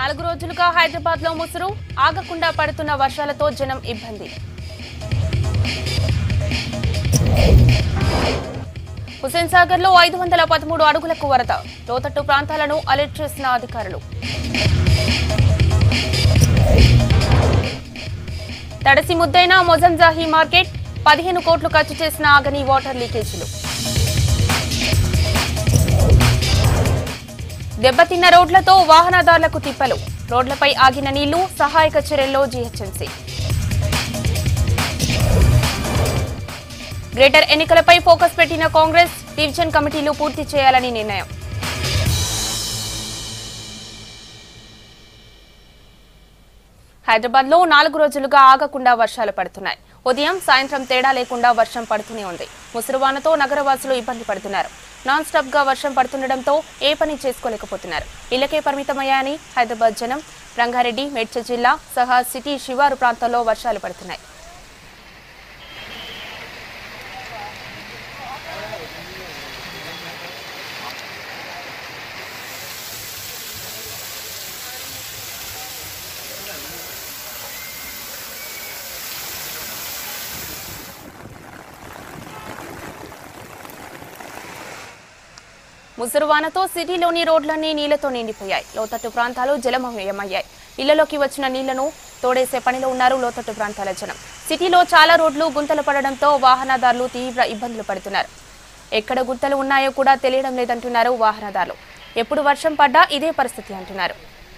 నాలుగు రోజులుగా హైదరాబాద్ లో ముసురు ఆగకుండా పడుతున్న వర్షాలతో జనం ఇబ్బంది హుసేన్ సాగర్ లో ఐదు వందల పదమూడు అడుగులకు వరద లోతట్టు ప్రాంతాలను అలర్ట్ చేసిన అధికారులు తడిసి ముద్దైన మొజంజాహీ మార్కెట్ పదిహేను కోట్లు ఖర్చు చేసిన ఆగని వాటర్ లీకేజీలు దెబ్బతిన్న రోడ్లతో వాహనదారులకు తిప్పలు రోడ్లపై ఆగిన నీళ్లు సహాయక చర్యల్లో జీహెచ్ఎంసీ గ్రేటర్ ఎన్నికలపై ఫోకస్ పెట్టిన కాంగ్రెస్ డివిజన్ కమిటీలు పూర్తి చేయాలని నిర్ణయం హైదరాబాద్ లో నాలుగు రోజులుగా ఆగకుండా వర్షాలు పడుతున్నాయి ఉదయం సాయంత్రం తేడా లేకుండా వర్షం పడుతూనే ఉంది ముసురువానతో నగరవాసులు ఇబ్బంది పడుతున్నారు నాన్ స్టాప్ గా వర్షం పడుతుండటంతో ఏ పని చేసుకోలేకపోతున్నారు ఇళ్లకే పరిమితమయ్యాయని హైదరాబాద్ జనం రంగారెడ్డి మేడ్చల్ జిల్లా సహా సిటీ శివారు ప్రాంతాల్లో వర్షాలు పడుతున్నాయి ముసురువానతో సిటీలోని రోడ్లన్నీ నీళ్లతో నిండిపోయాయి లోతట్టు ప్రాంతాలు జలమయమయ్యాయి ఇళ్లలోకి వచ్చిన నీళ్లను తోడేసే పనిలో ఉన్నారు లోతట్టు ప్రాంతాల జనం సిటీలో చాలా రోడ్లు గుంతలు పడడంతో వాహనదారులు తీవ్ర ఇబ్బందులు పడుతున్నారు ఎక్కడ గుంతలు ఉన్నాయో కూడా తెలియడం లేదంటున్నారు వాహనదారులు ఎప్పుడు వర్షం పడ్డా ఇదే పరిస్థితి అంటున్నారు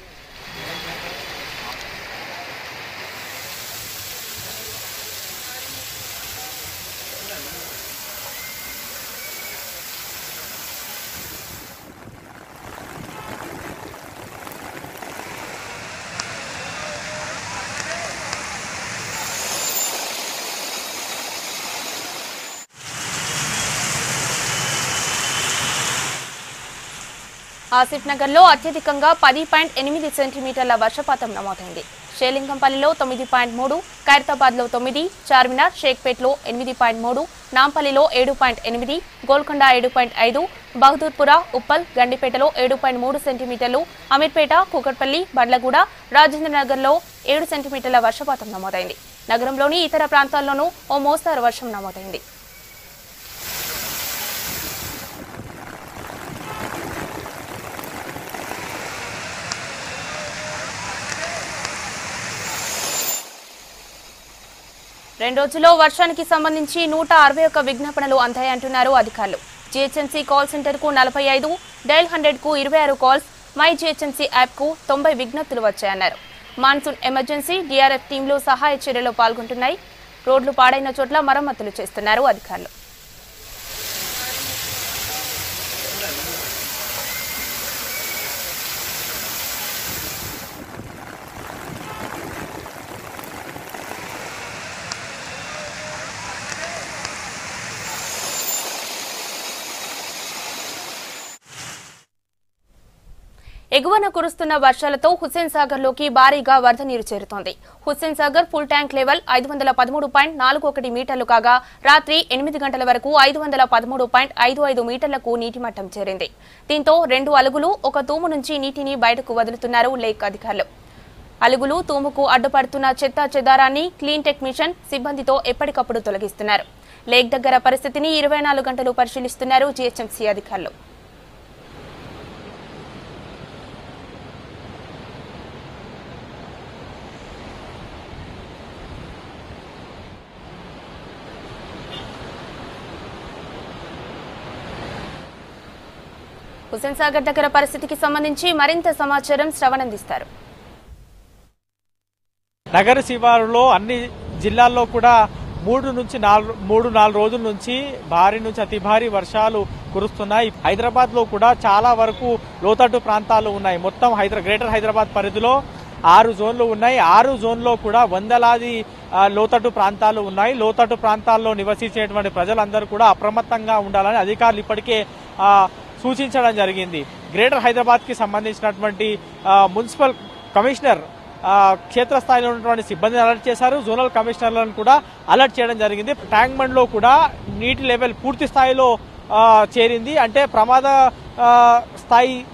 ఆసిఫ్ నగర్ లో అత్యధికంగా పది పాయింట్ ఎనిమిది సెంటీమీటర్ల వర్షపాతం నమోదైంది షేలింగంపల్లిలో తొమ్మిది పాయింట్ మూడు ఖైరతాబాద్ లో తొమ్మిది చార్మినార్ షేక్పేట్లో ఎనిమిది పాయింట్ మూడు నాంపల్లిలో ఏడు పాయింట్ ఎనిమిది గోల్కొండ ఏడు పాయింట్ ఐదు బహదూర్పుర ఉప్పల్ గండిపేటలో ఏడు పాయింట్ మూడు సెంటీమీటర్లు అమీర్పేట కూకట్పల్లి బండ్లగూడ రాజేంద్రనగర్లో ఏడు సెంటీమీటర్ల వర్షపాతం నమోదైంది నగరంలోని ఇతర ప్రాంతాల్లోనూ ఓ మోస్తారు వర్షం నమోదైంది రెండు రోజుల్లో వర్షానికి సంబంధించి నూట అరవై ఒక్క విజ్ఞాపనలు అందాయంటున్నారు అధికారులు జీహెచ్ఎంసీ కాల్ సెంటర్ కు నలభై ఐదు డైల్ హండ్రెడ్ కు ఇరవై ఆరు కాల్స్ మై జీహెచ్ఎంసీ యాప్ కు తొంభై విజ్ఞప్తులు వచ్చాయన్నారు మాన్సూన్ ఎమర్జెన్సీ డీఆర్ఎఫ్ టీంలు సహాయ చర్యలో పాల్గొంటున్నాయి రోడ్లు పాడైన చోట్ల మరమ్మతులు చేస్తున్నారు అధికారులు ఎగువన కురుస్తున్న వర్షాలతో హుస్సేన్ సాగర్ లోకి భారీగా వరద నీరు చేరుతోంది Hussain Sagar full tank level ఐదు వందల పదమూడు పాయింట్ నాలుగు ఒకటి మీటర్లు కాగా రాత్రి ఎనిమిది గంటల వరకు ఐదు వందల పదమూడు పాయింట్ ఐదు ఐదు మీటర్లకు నీటి మట్టం చేరింది దీంతో రెండు అలుగులు ఒక తూము నుంచి నీటిని బయటకు వదులుతున్నారు లేక్ అధికారులు అలుగులు తూముకు అడ్డుపడుతున్న చెత్త చెదారాన్ని క్లీన్ టెక్ మిషన్ సిబ్బందితో ఎప్పటికప్పుడు తొలగిస్తున్నారు లేక్ దగ్గర పరిస్థితిని ఇరవై నాలుగు గంటలు పరిశీలిస్తున్నారు జీహెచ్ఎంసీ అధికారులు హుసేన్ సాగర్ దగ్గర పరిస్థితికి సంబంధించి మరింత సమాచారం శ్రవణందిస్తారు నగర శివారులో అన్ని జిల్లాల్లో కూడా మూడు నుంచి నాలుగు మూడు నాలుగు రోజుల నుంచి భారీ నుంచి అతి భారీ వర్షాలు కురుస్తున్నాయి హైదరాబాద్ లో కూడా చాలా వరకు లోతట్టు ప్రాంతాలు ఉన్నాయి మొత్తం హైదరా గ్రేటర్ హైదరాబాద్ పరిధిలో ఆరు జోన్లు ఉన్నాయి ఆరు జోన్లో కూడా వందలాది ఆ, లోతట్టు ప్రాంతాలు ఉన్నాయి లోతట్టు ప్రాంతాల్లో నివసించేటువంటి ప్రజలందరూ కూడా అప్రమత్తంగా ఉండాలని అధికారులు ఇప్పటికే ఆ, సూచించడం జరిగింది గ్రేటర్ హైదరాబాద్ కి సంబంధించినటువంటి ఆ, మున్సిపల్ కమిషనర్ ఆ, క్షేత్రస్థాయిలో ఉన్నటువంటి సిబ్బందిని అలర్ట్ చేశారు జోనల్ కమిషనర్లను కూడా అలర్ట్ చేయడం జరిగింది ట్యాంక్ బండ్ లో కూడా నీటి లెవెల్ పూర్తి స్థాయిలో ఆ, చేరింది అంటే ప్రమాద ఆ, స్థాయి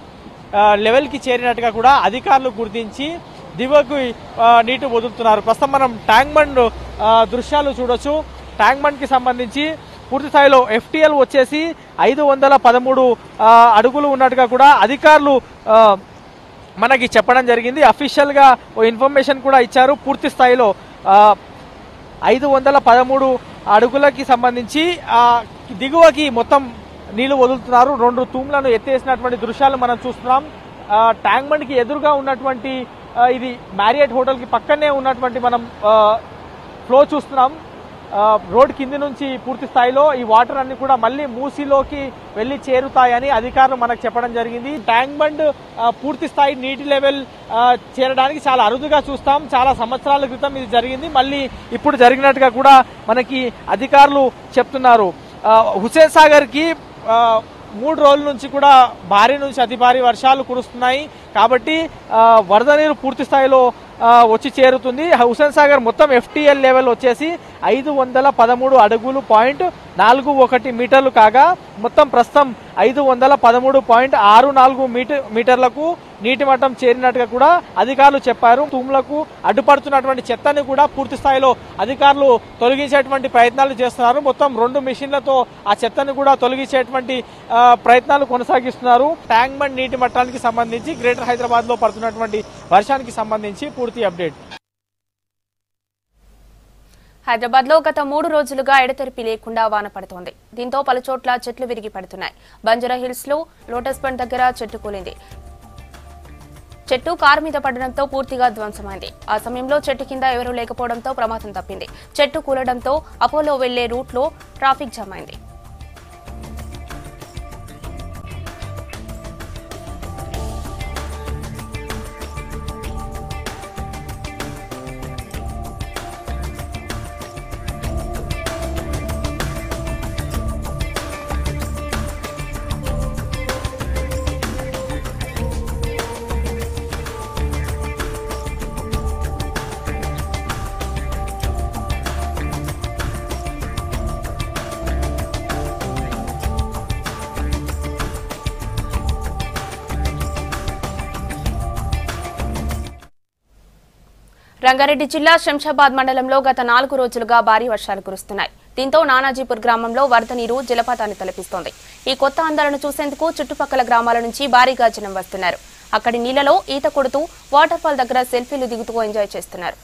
ఆ, లెవెల్కి చేరినట్టుగా కూడా అధికారులు గుర్తించి దిగువకు ఆ, నీటి వదులుతున్నారు ప్రస్తుతం మనం ట్యాంక్ బండ్ ఆ, దృశ్యాలు చూడొచ్చు ట్యాంక్ బండ్ కి సంబంధించి పూర్తి స్థాయిలో ఎఫ్టీఎల్ వచ్చేసి ఐదు వందల పదమూడు ఆ, అడుగులు ఉన్నట్టుగా కూడా అధికారులు ఆ, మనకి చెప్పడం జరిగింది అఫీషియల్ గా ఓ ఇన్ఫర్మేషన్ కూడా ఇచ్చారు పూర్తి స్థాయిలో ఆ, ఐదు వందల పదమూడు అడుగులకి సంబంధించి ఆ దిగువకి మొత్తం నీళ్లు వదులుతున్నారు రెండు తూములను ఎత్తేసినటువంటి దృశ్యాలు మనం చూస్తున్నాం ఆ, ట్యాంక్ బండ్కి ఎదురుగా ఉన్నటువంటి ఆ, ఇది మ్యారియట్ హోటల్కి పక్కనే ఉన్నటువంటి మనం ఆ, ఫ్లో చూస్తున్నాం ఆ, రోడ్ కింది నుంచి పూర్తి స్థాయిలో ఈ వాటర్ అన్ని కూడా మళ్ళీ మూసీలోకి వెళ్లి చేరుతాయని అధికారులు మనకు చెప్పడం జరిగింది ట్యాంక్ బండ్ ఆ, పూర్తి స్థాయి నీటి లెవెల్ ఆ, చేరడానికి చాలా అరుదుగా చూస్తాం చాలా సంవత్సరాల క్రితం ఇది జరిగింది మళ్ళీ ఇప్పుడు జరిగినట్టుగా కూడా మనకి అధికారులు చెప్తున్నారు ఆ, హుసేన్ సాగర్ కి ఆ, మూడు రోజుల నుంచి కూడా భారీ నుంచి అతి భారీ వర్షాలు కురుస్తున్నాయి కాబట్టి ఆ, వరద నీరు పూర్తి స్థాయిలో ఆ, వచ్చి చేరుతుంది హుసేన్ సాగర్ మొత్తం ఎఫ్టీఎల్ లెవెల్ వచ్చేసి ఐదు వందల పదమూడు అడుగులు పాయింట్ నాలుగు ఒకటి మీటర్లు కాగా మొత్తం ప్రస్తుతం ఐదు వందల పదమూడు పాయింట్ ఆరు నాలుగు మీటర్ మీటర్లకు నీటి మట్టం చేరినట్టుగా కూడా అధికారులు చెప్పారు తూములకు అడ్డుపడుతున్నటువంటి చెత్తని కూడా పూర్తి స్థాయిలో అధికారులు తొలగించేటువంటి ప్రయత్నాలు చేస్తున్నారు మొత్తం రెండు మిషన్లతో ఆ చెత్తని కూడా తొలగించేటువంటి ఆ, ప్రయత్నాలు కొనసాగిస్తున్నారు ట్యాంక్ బండ్ నీటి మట్టానికి సంబంధించి గ్రేటర్ హైదరాబాద్ లో పడుతున్నటువంటి వర్షానికి సంబంధించి పూర్తి అప్డేట్ హైదరాబాద్ లో గత మూడు రోజులుగా ఎడతెరిపి లేకుండా వాన పడుతోంది దీంతో పలు చోట్ల చెట్లు విరిగి పడుతున్నాయి బంజారా హిల్స్ లో లోటస్ బండ్ దగ్గర చెట్టు కూలింది చెట్టు కారు మీద పడడంతో పూర్తిగా ధ్వంసమైంది ఆ సమయంలో చెట్టు కింద ఎవరూ లేకపోవడంతో ప్రమాదం తప్పింది చెట్టు కూలడంతో అపోలో వెళ్లే రూట్లో ట్రాఫిక్ జామ్ అయింది రంగారెడ్డి జిల్లా శంషాబాద్ మండలంలో గత నాలుగు రోజులుగా భారీ వర్షాలు కురుస్తున్నాయి దీంతో నానాజీపూర్ గ్రామంలో వరద నీరు జలపాతాన్ని తలపిస్తోంది ఈ కొత్త అందాలను చూసేందుకు చుట్టుపక్కల గ్రామాల నుంచి భారీగా జనం వస్తున్నారు అక్కడి నీళ్లలో ఈత కొడుతూ వాటర్ ఫాల్ దగ్గర సెల్ఫీలు దిగుతూ ఎంజాయ్ చేస్తున్నారు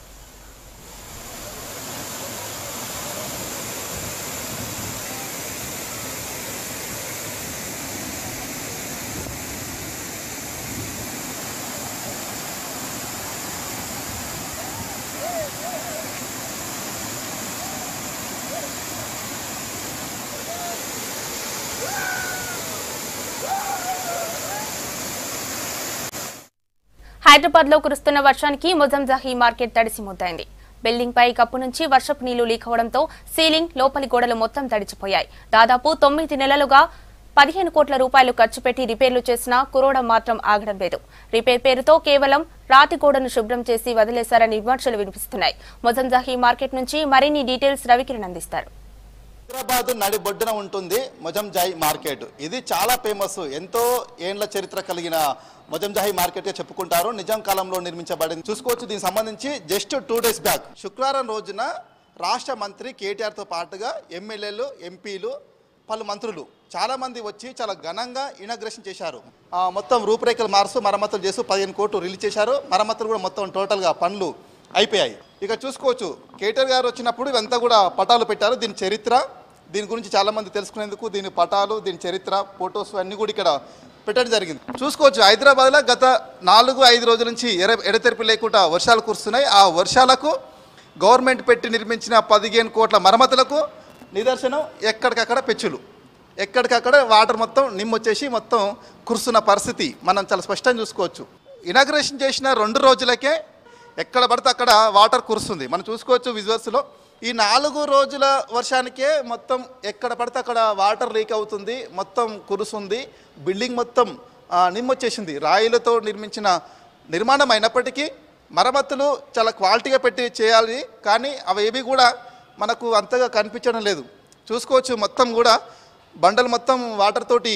హైదరాబాద్ లో కురుస్తున్న వర్షానికి మొజంజాహీ మార్కెట్ తడిసి ముద్దైంది బిల్డింగ్ పై కప్పు నుంచి వర్షపు నీళ్లు లీక్ అవడంతో సీలింగ్ లోపలి గోడలు మొత్తం తడిచిపోయాయి దాదాపు తొమ్మిది నెలలుగా పదిహేను కోట్ల రూపాయలు ఖర్చు పెట్టి రిపేర్లు చేసినా కురోడం మాత్రం ఆగడం లేదు రిపేర్ పేరుతో కేవలం రాతి గోడను శుభ్రం చేసి వదిలేశారని విమర్శలు వినిపిస్తున్నాయి మొజంజాహీ మార్కెట్ నుంచి మరిన్ని డీటెయిల్స్ రవికిరణ్ అందిస్తారు హైదరాబాద్ నడిబొడ్డున ఉంటుంది మొజంజాయి మార్కెట్ ఇది చాలా ఫేమస్ ఎంతో ఏండ్ల చరిత్ర కలిగిన మొజంజాయి మార్కెట్ చెప్పుకుంటారు నిజాం కాలంలో నిర్మించబడింది చూసుకోవచ్చు దీనికి సంబంధించి జస్ట్ టూ డేస్ బ్యాక్ శుక్రవారం రోజున రాష్ట్ర మంత్రి కేటీఆర్తో పాటుగా ఎమ్మెల్యేలు ఎంపీలు పలు మంత్రులు చాలా మంది వచ్చి చాలా ఘనంగా ఇనాగ్రేషన్ చేశారు ఆ, మొత్తం రూపురేఖలు మారుస్తూ మరమ్మతులు చేస్తూ పదిహేను కోట్లు రిలీజ్ చేశారు మరమ్మతులు కూడా మొత్తం టోటల్గా పనులు అయిపోయాయి ఇక చూసుకోవచ్చు కేటీఆర్ గారు వచ్చినప్పుడు ఇవంతా కూడా పటాలు పెట్టారు దీని చరిత్ర దీని గురించి చాలా మంది తెలుసుకునేందుకు దీని పటాలు దీని చరిత్ర ఫొటోస్ అన్ని కూడా ఇక్కడ పెట్టడం జరిగింది చూసుకోవచ్చు హైదరాబాద్లో గత నాలుగు ఐదు రోజుల నుంచి ఎర ఎడతెరిపి లేకుండా వర్షాలు కురుస్తున్నాయి ఆ వర్షాలకు గవర్నమెంట్ పెట్టి నిర్మించిన పదిహేను కోట్ల మరమ్మతులకు నిదర్శనం ఎక్కడికక్కడ పెచ్చులు ఎక్కడికక్కడ వాటర్ మొత్తం నిమ్మొచ్చేసి మొత్తం కురుస్తున్న పరిస్థితి మనం చాలా స్పష్టంగా చూసుకోవచ్చు ఇనాగ్రేషన్ చేసిన రెండు రోజులకే ఎక్కడ పడితే అక్కడ వాటర్ కురుస్తుంది మనం చూసుకోవచ్చు విజువల్స్లో ఈ నాలుగు రోజుల వర్షానికే మొత్తం ఎక్కడ పడితే అక్కడ వాటర్ లీక్ అవుతుంది మొత్తం కురుస్తుంది బిల్డింగ్ మొత్తం ఆ, నిమ్మొచ్చేసింది రాయిలతో నిర్మించిన నిర్మాణం అయినప్పటికీ మరమ్మతులు చాలా క్వాలిటీగా పెట్టి చేయాలి కానీ అవి ఏవి కూడా మనకు అంతగా కనిపించడం లేదు చూసుకోవచ్చు మొత్తం కూడా బండలు మొత్తం వాటర్ తోటి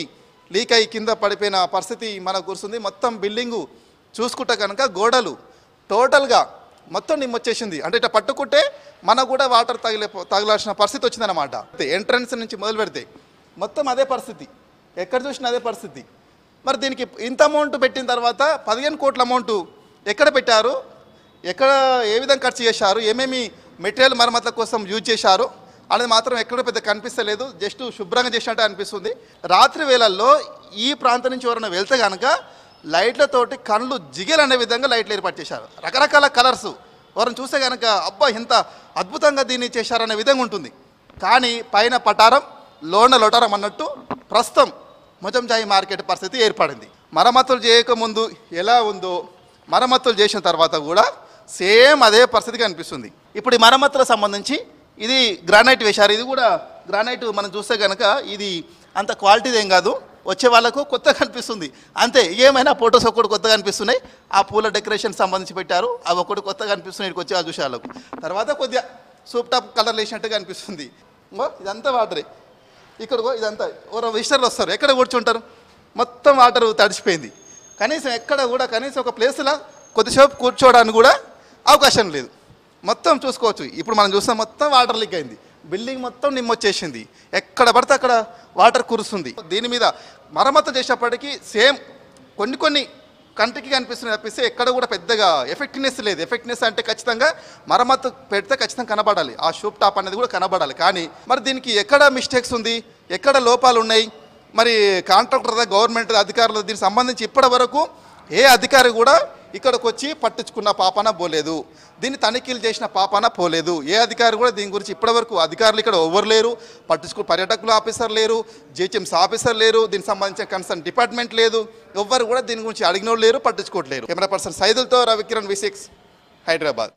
లీక్ అయి కింద పడిపోయిన పరిస్థితి మనకు కురుస్తుంది మొత్తం బిల్డింగు చూసుకుంటే కనుక గోడలు టోటల్గా మొత్తం నిమ్మొచ్చేసింది అంటే ఇట్లా పట్టుకుంటే మనకు కూడా వాటర్ తగిలే తగలాల్సిన పరిస్థితి వచ్చిందనమాట ఎంట్రన్స్ నుంచి మొదలు పెడితే మొత్తం అదే పరిస్థితి ఎక్కడ చూసినా అదే పరిస్థితి మరి దీనికి ఇంత అమౌంట్ పెట్టిన తర్వాత పదిహేను కోట్ల అమౌంట్ ఎక్కడ పెట్టారు ఎక్కడ ఏ విధంగా ఖర్చు చేశారు ఏమేమి మెటీరియల్ మరమ్మతుల కోసం యూజ్ చేశారు అనేది మాత్రం ఎక్కడ పెద్ద కనిపిస్తలేదు జస్ట్ శుభ్రంగా చేసినట్టు అనిపిస్తుంది రాత్రి వేళల్లో ఈ ప్రాంతం నుంచి ఎవరైనా వెళ్తే కనుక లైట్లతోటి కళ్ళు జిగేలు అనే విధంగా లైట్లు ఏర్పాటు చేశారు రకరకాల కలర్స్ ఎవరిని చూస్తే కనుక అబ్బా ఎంత అద్భుతంగా దీన్ని చేశారనే విధంగా ఉంటుంది కానీ పైన పటారం లోన లొటారం అన్నట్టు ప్రస్తుతం మొజంజాయి మార్కెట్ పరిస్థితి ఏర్పడింది మరమ్మతులు చేయకముందు ఎలా ఉందో మరమ్మతులు చేసిన తర్వాత కూడా సేమ్ అదే పరిస్థితి కనిపిస్తుంది ఇప్పుడు ఈ మరమ్మతులకు సంబంధించి ఇది గ్రానైట్ వేశారు ఇది కూడా గ్రానైట్ మనం చూస్తే కనుక ఇది అంత క్వాలిటీది ఏం కాదు వచ్చే వాళ్ళకు కొత్తగా కనిపిస్తుంది అంతే ఏమైనా ఫొటోస్ ఒక్కటి కొత్తగా కనిపిస్తున్నాయి ఆ పూల డెకరేషన్ సంబంధించి పెట్టారు అవి ఒకటి కొత్తగా కనిపిస్తున్నాయి ఇక్కడికి వచ్చే ఆ చూసే వాళ్ళకు తర్వాత కొద్దిగా సూప్ టాప్ కలర్ వేసినట్టుగా అనిపిస్తుంది ఇంకో ఇదంతా వాటరే ఇక్కడికో ఇదంతా ఎవరో విజిటర్లు వస్తారు ఎక్కడ కూర్చుంటారు మొత్తం వాటర్ తడిచిపోయింది కనీసం ఎక్కడ కూడా కనీసం ఒక ప్లేస్లో కొద్దిసేపు కూర్చోవడానికి కూడా అవకాశం లేదు మొత్తం చూసుకోవచ్చు ఇప్పుడు మనం చూస్తాం మొత్తం వాటర్ లీక్ అయింది బిల్డింగ్ మొత్తం నిమ్మొచ్చేసింది ఎక్కడ పడితే అక్కడ వాటర్ కురుస్తుంది దీని మీద మరమ్మతు చేసేప్పటికీ సేమ్ కొన్ని కొన్ని కంటికి కనిపిస్తుంది తప్పిస్తే ఎక్కడ కూడా పెద్దగా ఎఫెక్ట్నెస్ లేదు ఎఫెక్ట్నెస్ అంటే ఖచ్చితంగా మరమ్మతు పెడితే ఖచ్చితంగా కనబడాలి ఆ షూప్ టాప్ అనేది కూడా కనబడాలి కానీ మరి దీనికి ఎక్కడ మిస్టేక్స్ ఉంది ఎక్కడ లోపాలు ఉన్నాయి మరి కాంట్రాక్టర్ గవర్నమెంట్ అధికారులు దీనికి సంబంధించి ఇప్పటి వరకు ఏ అధికారి కూడా ఇక్కడికి వచ్చి పట్టించుకున్న పాపన పోలేదు దీన్ని తనిఖీలు చేసిన పాపన పోలేదు ఏ అధికారి కూడా దీని గురించి ఇప్పటివరకు అధికారులు ఇక్కడ ఎవరు లేరు పట్టించుకు పర్యాటకులు ఆఫీసర్ లేరు జిహెచ్ఎంసీ ఆఫీసర్ లేరు దీనికి సంబంధించిన కన్సర్న్ డిపార్ట్మెంట్ లేదు ఎవ్వరు కూడా దీని గురించి అడిగినోళ్ళు లేరు పట్టించుకోవట్లేరు కెమెరా పర్సన్ సైదులతో రవికిరణ్ వి సిక్స్ హైదరాబాద్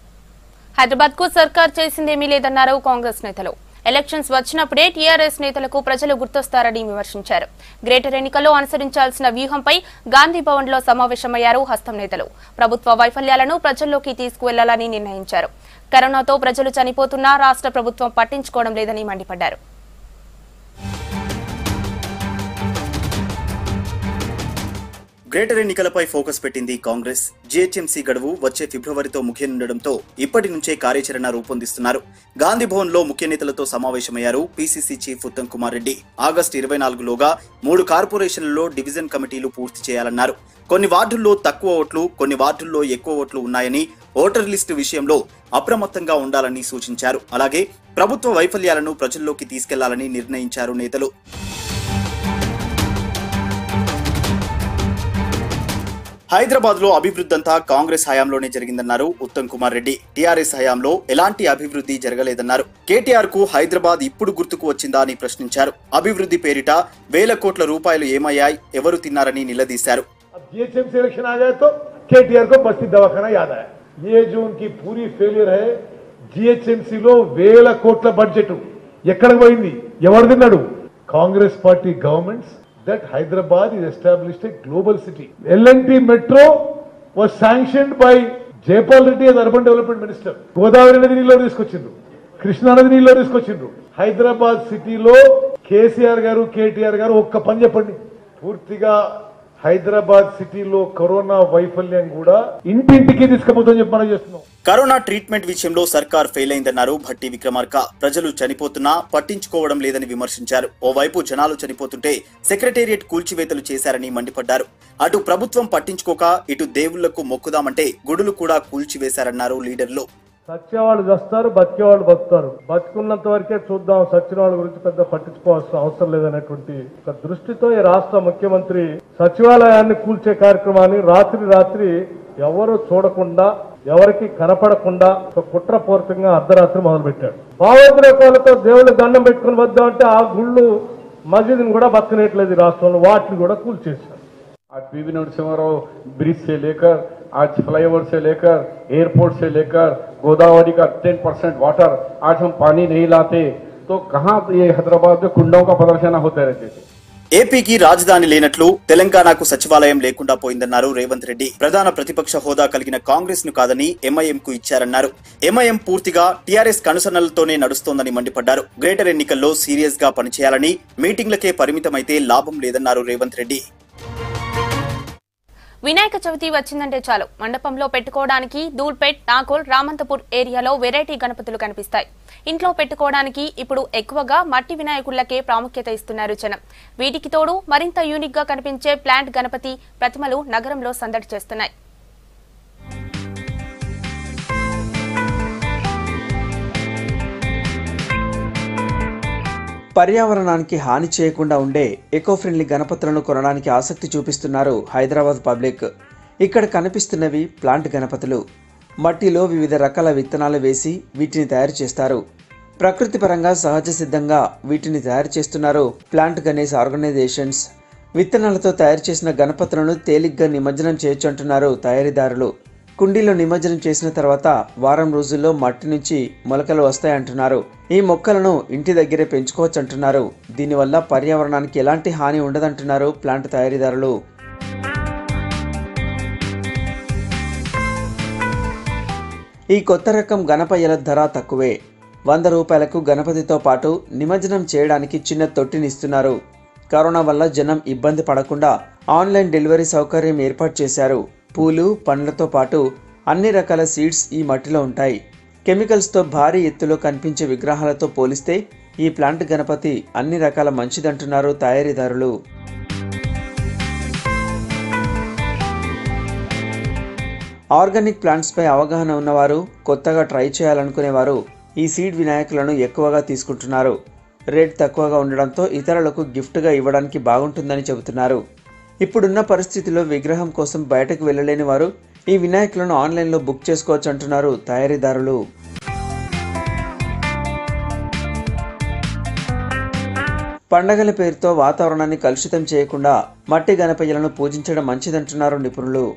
హైదరాబాద్ కు సర్కార్ చేసిందేమీ లేదన్నారు కాంగ్రెస్ నేతలు ఎలక్షన్స్ వచ్చినప్పుడే టీఆర్ఎస్ నేతలకు ప్రజలు గుర్తొస్తారని విమర్శించారు గ్రేటర్ ఎన్నికల్లో అనుసరించాల్సిన వ్యూహంపై గాంధీ భవన్ లో సమావేశమయ్యారు హస్తం నేతలు ప్రభుత్వ వైఫల్యాలను ప్రజల్లోకి తీసుకువెళ్లాలని నిర్ణయించారు కరోనాతో ప్రజలు చనిపోతున్నా రాష్ట్ర ప్రభుత్వం పట్టించుకోవడం లేదని మండిపడ్డారు గ్రేటర్ ఎన్నికలపై ఫోకస్ పెట్టింది కాంగ్రెస్ జీహెచ్ఎంసీ గడువు వచ్చే ఫిబ్రవరితో ముగియనుండడంతో ఇప్పటి నుంచే కార్యాచరణ రూపొందిస్తున్నారు గాంధీ భవన్ లో ముఖ్య నేతలతో సమావేశమయ్యారు PCC chief Uttam Kumar Reddy August ఇరవై నాలుగులోగా మూడు కార్పొరేషన్లలో డివిజన్ కమిటీలు పూర్తి చేయాలన్నారు కొన్ని వార్డుల్లో తక్కువ ఓట్లు కొన్ని వార్డుల్లో ఎక్కువ ఓట్లు ఉన్నాయని ఓటర్ లిస్టు విషయంలో అప్రమత్తంగా ఉండాలని సూచించారు అలాగే ప్రభుత్వ వైఫల్యాలను ప్రజల్లోకి తీసుకెళ్లాలని నిర్ణయించారు నేతలు హైదరాబాద్ లో అభివృద్ధి అంతా కాంగ్రెస్ హయాంలోనే జరిగిందన్నారు ఉత్తమ్ కుమార్ రెడ్డి టీఆర్ఎస్ హయాంలో ఎలాంటి అభివృద్ధి జరగలేదన్నారు కేటీఆర్ కు హైదరాబాద్ ఇప్పుడు గుర్తుకు వచ్చిందా అని ప్రశ్నించారు అభివృద్ధి పేరిట వేల కోట్ల రూపాయలు ఏమయ్యాయి ఎవరు తిన్నారని నిలదీశారు अब जीएचएमसी इलेक्शन आ जाए तो केटीआर को बस्ती दवाखाना याद आया ये जो उनकी पूरी फेलियर है జిహెచ్ఎంసీ లో వేల కోట్ల బడ్జెట్ ఎక్కడికి పోయింది ఎవరు తిన్నాడు Congress party governments that Hyderabad is established a global city L N T metro was sanctioned by Jaipal Reddy as urban development minister Godavari నది నీళ్ళు తీసుకొచ్చిండ్రు కృష్ణా నది నీళ్ళు తీసుకొచ్చిండ్రు హైదరాబాద్ సిటీలో కేసీఆర్ గారు కేటీఆర్ గారు ఒక్క పని చెప్పండి పూర్తిగా హైదరాబాద్ సిటీలో కరోనా వైఫల్యం కూడా ఇంటింటికి తీసుకుపోతుందని చెప్పి మనం చేస్తున్నాం కరోనా ట్రీట్మెంట్ విషయంలో సర్కార్ ఫెయిల్ అయిందన్నారు భట్టి విక్రమార్క ప్రజలు చనిపోతున్నా పట్టించుకోవడం లేదని విమర్శించారు ఓవైపు జనాలు చనిపోతుంటే సెక్రటేరియట్ కూల్చివేతలు చేశారని మండిపడ్డారు అటు ప్రభుత్వం పట్టించుకోక ఇటు దేవుళ్లకు మొక్కుదామంటే గుడులు కూడా కూల్చివేశారన్నారు లీడర్లు సచ్చేవాళ్ళు చస్తారు బతికేవాళ్ళు బతుకుతారు బతుకున్నంత వరకే చూద్దాం సచ్చిన వాళ్ళ గురించి పెద్ద పట్టించుకోవాల్సిన అవసరం లేదనేటువంటి ఒక దృష్టితో ఈ రాష్ట్ర ముఖ్యమంత్రి సచివాలయాన్ని కూల్చే కార్యక్రమాన్ని రాత్రి రాత్రి ఎవరు చూడకుండా ఎవరికి కనపడకుండా ఒక కుట్రపూరితంగా అర్ధరాత్రి మొదలుపెట్టాడు భావోద్రేకాలతో దేవుళ్ళ దండం పెట్టుకుని వద్దామంటే ఆ గుళ్ళు మసీదుని కూడా బతకనేట్లేదు ఈ రాష్ట్రంలో వాటిని కూడా కూల్చేశారు आज पीवी नरसिम्हा ब्रिज से लेकर आज फ्लाईओवर से लेकर एयरपोर्ट से लेकर गोदावरी का 10 परसेंट वाटर आज हम पानी नहीं लाते तो कहाँ ये हैदराबाद में कुंडों का प्रदर्शन होते रहते थे ఏపీకి రాజధాని లేనట్లు తెలంగాణకు సచివాలయం లేకుండా పోయిందన్నారు రేవంత్ రెడ్డి ప్రధాన ప్రతిపక్ష హోదా కలిగిన కాంగ్రెస్ ను కాదని ఎంఐఎం కు ఇచ్చారన్నారు ఎంఐఎం పూర్తిగా టీఆర్ఎస్ కనుసన్నలతోనే నడుస్తోందని మండిపడ్డారు గ్రేటర్ ఎన్నికల్లో సీరియస్ గా పనిచేయాలని మీటింగ్లకే పరిమితమైతే లాభం లేదన్నారు రేవంత్ రెడ్డి వినాయక చవితి వచ్చిందంటే చాలు మండపంలో పెట్టుకోవడానికి దూల్పేట్ నాగోల్ రామంతపూర్ ఏరియాలో వెరైటీ గణపతులు కనిపిస్తాయి ఇంట్లో పెట్టుకోవడానికి ఇప్పుడు ఎక్కువగా మట్టి వినాయకుళ్లకే ప్రాముఖ్యత ఇస్తున్నారు జనం వీటికి తోడు మరింత యూనిక్ గా కనిపించే ప్లాంట్ గణపతి ప్రతిమలు నగరంలో సందడి చేస్తున్నాయి పర్యావరణానికి హాని చేయకుండా ఉండే ఎకో ఫ్రెండ్లీ గణపతులను కొనడానికి ఆసక్తి చూపిస్తున్నారు హైదరాబాద్ పబ్లిక్ ఇక్కడ కనిపిస్తున్నవి ప్లాంట్ గణపతులు మట్టిలో వివిధ రకాల విత్తనాలు వేసి వీటిని తయారు చేస్తారు ప్రకృతి పరంగా సహజ సిద్ధంగా వీటిని తయారు చేస్తున్నారు ప్లాంట్ గణేష్ ఆర్గనైజేషన్స్ విత్తనాలతో తయారు చేసిన గణపతులను తేలిగ్గా నిమజ్జనం చేయొచ్చు అంటున్నారు తయారీదారులు కుండీలో నిమజ్జనం చేసిన తర్వాత వారం రోజుల్లో మట్టి నుంచి మొలకలు వస్తాయంటున్నారు ఈ మొక్కలను ఇంటి దగ్గరే పెంచుకోవచ్చు అంటున్నారు దీనివల్ల పర్యావరణానికి ఎలాంటి హాని ఉండదంటున్నారు ప్లాంట్ తయారీదారులు ఈ కొత్త రకం గణపయ్యల ధర తక్కువే వంద రూపాయలకు గణపతితో పాటు నిమజ్జనం చేయడానికి చిన్న తొట్టిని ఇస్తున్నారు కరోనా వల్ల జనం ఇబ్బంది పడకుండా ఆన్లైన్ డెలివరీ సౌకర్యం ఏర్పాటు చేశారు పూలు పండ్లతో పాటు అన్ని రకాల సీడ్స్ ఈ మట్టిలో ఉంటాయి కెమికల్స్తో భారీ ఎత్తులో కనిపించే విగ్రహాలతో పోలిస్తే ఈ ప్లాంట్ గణపతి అన్ని రకాల మంచిదంటున్నారు తయారీదారులు ఆర్గానిక్ ప్లాంట్స్పై అవగాహన ఉన్నవారు కొత్తగా ట్రై చేయాలనుకునేవారు ఈ సీడ్ వినాయకులను ఎక్కువగా తీసుకుంటున్నారు రేట్ తక్కువగా ఉండడంతో ఇతరులకు గిఫ్ట్గా ఇవ్వడానికి బాగుంటుందని చెబుతున్నారు ఇప్పుడున్న పరిస్థితిలో విగ్రహం కోసం బయటకు వెళ్ళలేని వారు ఈ వినాయకులను ఆన్లైన్లో బుక్ చేసుకోవచ్చు అంటున్నారు తయారీదారులు పండగల పేరుతో వాతావరణాన్ని కలుషితం చేయకుండా మట్టి గణపయ్యలను పూజించడం మంచిదంటున్నారు నిపుణులు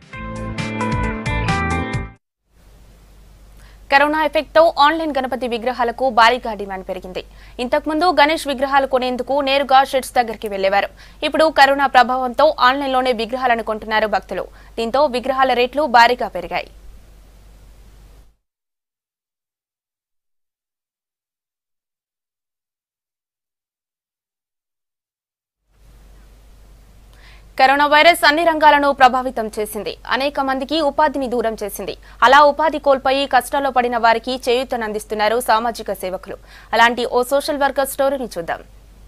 కరోనా ఎఫెక్ట్ తో ఆన్లైన్ గణపతి విగ్రహాలకు భారీగా డిమాండ్ పెరిగింది ఇంతకుముందు గణేష్ విగ్రహాలు కొనేందుకు నేరుగా షెడ్స్ దగ్గరికి వెళ్లేవారు ఇప్పుడు కరోనా ప్రభావంతో ఆన్లైన్లోనే విగ్రహాలను కొంటున్నారు భక్తులు దీంతో విగ్రహాల రేట్లు భారీగా పెరిగాయి కరోనా వైరస్ అన్ని రంగాలను ప్రభావితం చేసింది అనేక మందికి ఉపాధిని దూరం చేసింది అలా ఉపాధి కోల్పోయి కష్టాల్లో పడిన వారికి చేయూతనందిస్తున్నారు సామాజిక సేవకులు అలాంటి ఓ సోషల్ వర్కర్ స్టోరీని చూద్దాం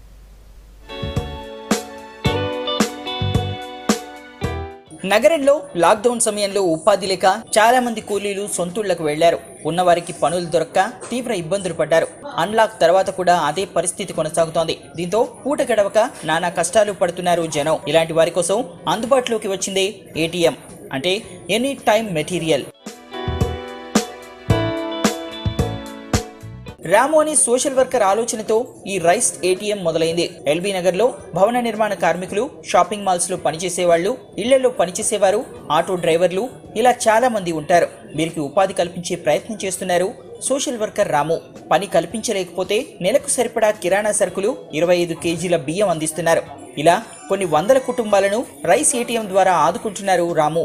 నగరంలో లాక్డౌన్ సమయంలో ఉపాధి లేక చాలా మంది కూలీలు సొంతూళ్లకు వెళ్లారు ఉన్నవారికి పనులు దొరక్క తీవ్ర ఇబ్బందులు పడ్డారు అన్లాక్ తర్వాత కూడా అదే పరిస్థితి కొనసాగుతోంది దీంతో పూట గడవక నానా కష్టాలు పడుతున్నారు జనం ఇలాంటి వారి కోసం అందుబాటులోకి వచ్చిందే ఏటీఎం అంటే ఎనీ టైం మెటీరియల్ రాము అని సోషల్ వర్కర్ ఆలోచనతో ఈ రైస్ ఏటీఎం మొదలైంది ఎల్బీ నగర్ లో భవన నిర్మాణ కార్మికులు షాపింగ్ మాల్స్ లో పనిచేసేవాళ్లు ఇళ్లలో పనిచేసేవారు ఆటో డ్రైవర్లు ఇలా చాలా మంది ఉంటారు వీరికి ఉపాధి కల్పించే ప్రయత్నం చేస్తున్నారు సోషల్ వర్కర్ రాము పని కల్పించలేకపోతే నెలకు సరిపడా కిరాణా సరుకులు ఇరవై ఐదు కేజీల బియ్యం అందిస్తున్నారు ఇలా కొన్ని వందల కుటుంబాలను రైస్ ఏటీఎం ద్వారా ఆదుకుంటున్నారు రాము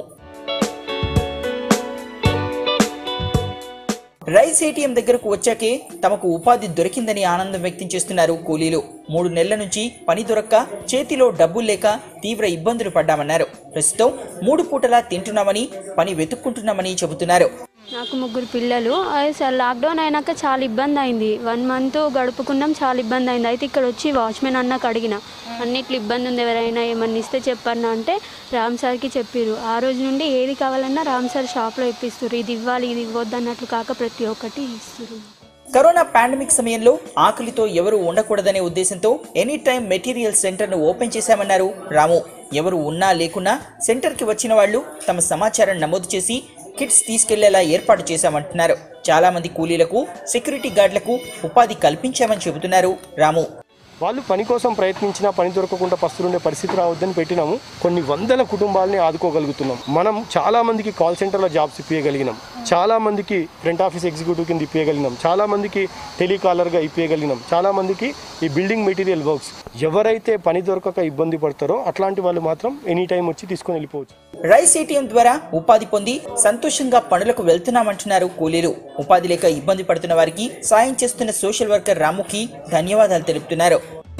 రైస్ ఏటీఎం దగ్గరకు వచ్చాకే తమకు ఉపాధి దొరికిందని ఆనందం వ్యక్తం చేస్తున్నారు కూలీలు మూడు నెలల నుంచి పని దొరక్క చేతిలో డబ్బులు లేక తీవ్ర ఇబ్బందులు పడ్డామన్నారు ప్రస్తుతం మూడు పూటలా తింటున్నామని పని వెతుక్కుంటున్నామని చెబుతున్నారు నాకు ముగ్గురు పిల్లలు అది సార్ లాక్డౌన్ అయినాక చాలా ఇబ్బంది అయింది వన్ మంత్ గడుపుకున్నాం చాలా ఇబ్బంది అయింది అయితే ఇక్కడ వచ్చి వాచ్మెన్ అన్నకు అడిగిన అన్నిట్లో ఇబ్బంది ఉంది ఎవరైనా ఏమన్నా ఇస్తే చెప్పన్నా అంటే రామ్ సార్కి చెప్పారు ఆ రోజు నుండి ఏది కావాలన్నా రామ్ సార్ షాప్లో ఇప్పిస్తారు ఇది ఇవ్వాలి ఇది ఇవ్వద్దు అన్నట్లు కాక ప్రతి ఒక్కటి ఇస్తారు కరోనా పాండమిక్ సమయంలో ఆకలితో ఎవరు ఉండకూడదనే ఉద్దేశంతో ఎనీ టైం మెటీరియల్ సెంటర్ను ఓపెన్ చేశామన్నారు రాము ఎవరు ఉన్నా లేకున్నా సెంటర్కి వచ్చిన వాళ్ళు తమ సమాచారం నమోదు చేసి కిట్స్ తీసుకెళ్లేలా ఏర్పాటు చేశామంటున్నారు చాలా మంది కూలీలకు సెక్యూరిటీ గార్డులకు ఉపాధి కల్పించామని చెబుతున్నారు రాము వాళ్ళు పని కోసం ప్రయత్నించినా పని దొరకకుండా పస్తులుండే పరిస్థితి రావద్దని పెట్టినాము కొన్ని వందల కుటుంబాలని ఆదుకోగలుగుతున్నాం మనం చాలా మందికి కాల్ సెంటర్లో జాబ్స్ ఇప్పించగలిగినాం చాలా మందికి ఫ్రంట్ ఆఫీస్ ఎగ్జిక్యూటివ్ కింద ఇప్పించగలిగినాం చాలా మందికి టెలికాలర్గా ఇప్పించగలిగినాం చాలా మందికి ఈ బిల్డింగ్ మెటీరియల్ వర్క్స్ ఎవరైతే పని దొరకక ఇబ్బంది పడతారో అట్లాంటి వాళ్ళు మాత్రం ఎనీ టైం వచ్చి తీసుకొని వెళ్ళిపోవచ్చు రైస్ ఏటీఎం ద్వారా ఉపాధి పొంది సంతోషంగా పనులకు వెళ్తున్నామంటున్నారు కూలీలు ఉపాధి లేక ఇబ్బంది పడుతున్న వారికి సాయం చేస్తున్న సోషల్ వర్కర్ రాముకి ధన్యవాదాలు తెలుపుతున్నారు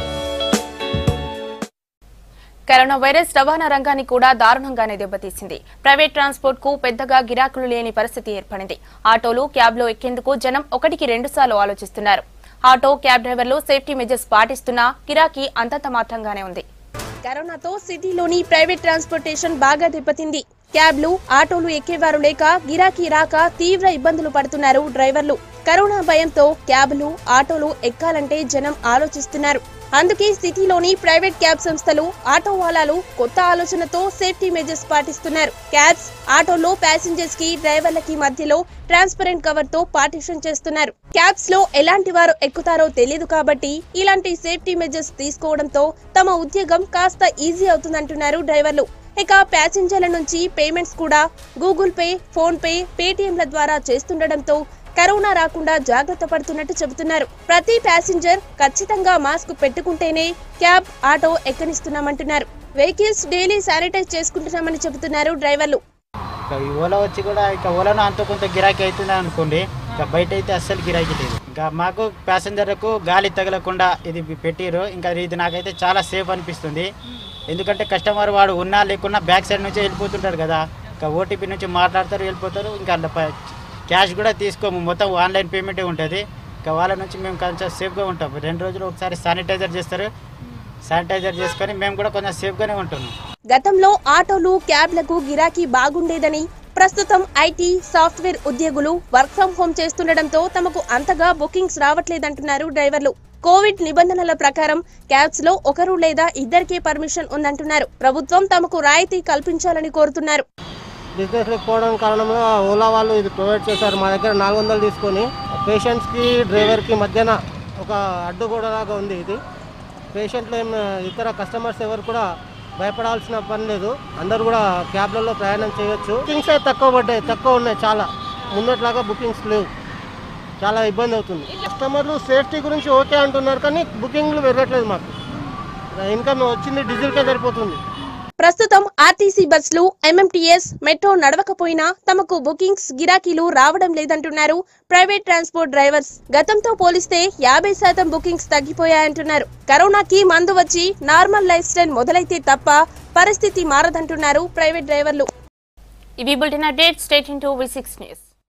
కరోనా వైరస్ రవాణా రంగాన్ని కూడా దారుణంగానే దెబ్బతీసింది ప్రైవేట్ ట్రాన్స్పోర్ట్ కు పెద్దగా గిరాకులు లేని పరిస్థితి ఏర్పడింది ఆటోలు క్యాబ్లో ఎక్కేందుకు జనం ఒకటికి రెండు సార్లు ఆలోచిస్తున్నారు ఆటో క్యాబ్ డ్రైవర్లు సేఫ్టీ మెజర్స్ పాటిస్తున్నా గిరాకీ అంతంత మాత్రంగానే ఉంది కరోనాతో సిటీలోని ప్రైవేట్ ట్రాన్స్పోర్టేషన్ బాగా దెబ్బతింది క్యాబ్లు ఆటోలు ఎక్కేవారు లేక గిరాకీ రాక తీవ్ర ఇబ్బందులు పడుతున్నారు డ్రైవర్లు కరోనా భయంతో క్యాబ్లు ఆటోలు ఎక్కాలంటే జనం ఆలోచిస్తున్నారు అందుకే సిటీలోని ప్రైవేట్ క్యాబ్ సంస్థలు ఆటో వాలాలు కొత్త ఆలోచనతో సేఫ్టీ మెజర్స్ పాటిస్తున్నారు క్యాబ్స్ ఆటోలో ప్యాసింజర్స్ కి డ్రైవర్లకి మధ్యలో ట్రాన్స్పరెంట్ కవర్ తో పార్టిషన్ చేస్తున్నారు క్యాబ్స్ లో ఎలాంటి వారు ఎక్కుతారో తెలియదు కాబట్టి ఇలాంటి సేఫ్టీ మెజర్స్ తీసుకోవడంతో తమ ఉద్యోగం కాస్త ఈజీ అవుతుందంటున్నారు డ్రైవర్లు ఇక ప్యాసింజర్ల నుంచి పేమెంట్స్ కూడా గూగుల్ పే ఫోన్ పే పేటిఎంల ద్వారా చేస్తుండటంతో కరోనా రాకుండా జాగ్రత్త పడుతున్నట్టు చెబుతున్నారు ప్రతి ప్యాసింజర్ ఖచ్చితంగా మాస్క్ పెట్టుకుంటేనే క్యాబ్ ఆటో ఎక్కనిస్తున్నామంటున్నారు వెహికల్స్ డైలీ శానిటైజ్ చేసుకుంటున్నామని చెబుతున్నారు డ్రైవర్లు ఇక ఈ ఓలా వచ్చి కూడా ఇక ఓలాను అంత కొంత గిరాకీ అవుతుంది అనుకోండి ఇక బయట అయితే అస్సలు గిరాకీ లేదు ఇంకా మాకు ప్యాసింజర్లకు గాలి తగలకుండా ఇది పెట్టిరు ఇంకా ఇది నాకైతే చాలా సేఫ్ అనిపిస్తుంది ఎందుకంటే కస్టమర్ వాడు ఉన్నా లేకున్నా బ్యాక్ సైడ్ నుంచి వెళ్ళిపోతుంటారు కదా ఇంకా ఓటీపీ నుంచి మాట్లాడతారు వెళ్ళిపోతారు ఇంకా అందులో ప- క్యాష్ కూడా తీసుకోము మొత్తం ఆన్లైన్ పేమెంటే ఉంటుంది ఇంకా వాళ్ళ నుంచి మేము కొంచెం సేఫ్గా ఉంటాం రెండు రోజులు ఒకసారి శానిటైజర్ చేస్తారు శానిటైజర్ చేసుకొని మేము కూడా కొంచెం సేఫ్గానే ఉంటున్నాం గతంలో ఆటోలు క్యాబ్లకు గిరాకీ బాగుండేదని ప్రస్తుతం ఐటీ సాఫ్ట్వేర్ ఉద్యోగులు వర్క్ ఫ్రం హోం చేస్తుండటంతో తమకు అంతగా బుకింగ్స్ రావట్లేదంటున్నారు డ్రైవర్లు కోవిడ్ నిబంధనల ప్రకారం క్యాబ్స్ లో ఒకరు లేదా ఇద్దరికే పర్మిషన్ ఉందంటున్నారు ప్రభుత్వం తమకు రాయితీ కల్పించాలని కోరుతున్నారు బిజినెస్లోకి పోవడం కారణంగా ఓలా వాళ్ళు ఇది ప్రొవైడ్ చేశారు మా దగ్గర నాలుగు వందలు తీసుకొని పేషెంట్స్కి డ్రైవర్కి మధ్యన ఒక అడ్డుగోడలాగా ఉంది ఇది పేషెంట్లు ఏం ఇతర కస్టమర్స్ ఎవరు కూడా భయపడాల్సిన పని లేదు అందరూ కూడా క్యాబ్లలో ప్రయాణం చేయొచ్చు బుకింగ్స్ తక్కువ పడ్డాయి తక్కువ ఉన్నాయి చాలా ముందట్లాగా బుకింగ్స్ లేవు చాలా ఇబ్బంది అవుతుంది కస్టమర్లు సేఫ్టీ గురించి ఓకే అంటున్నారు కానీ బుకింగ్లు పెరగట్లేదు మాకు ఇన్కమ్ వచ్చింది డీజిల్కే సరిపోతుంది ప్రస్తుతం ఆర్టీసీ బస్సులు ఎంఎంటీఎస్ మెట్రో నడవకపోయినా తమకు బుకింగ్స్ గిరాకీలు రావడం లేదంటున్నారు ప్రైవేట్ ట్రాన్స్పోర్ట్ డ్రైవర్స్ గతంతో పోలిస్తే యాభై శాతం బుకింగ్స్ తగ్గిపోయాయంటున్నారు కరోనాకి మందు వచ్చి నార్మల్ లైఫ్ స్టైల్ మొదలైతే తప్ప పరిస్థితి మారదంటున్నారు ప్రైవేట్ డ్రైవర్లు ఇవి bulletin update state into V six news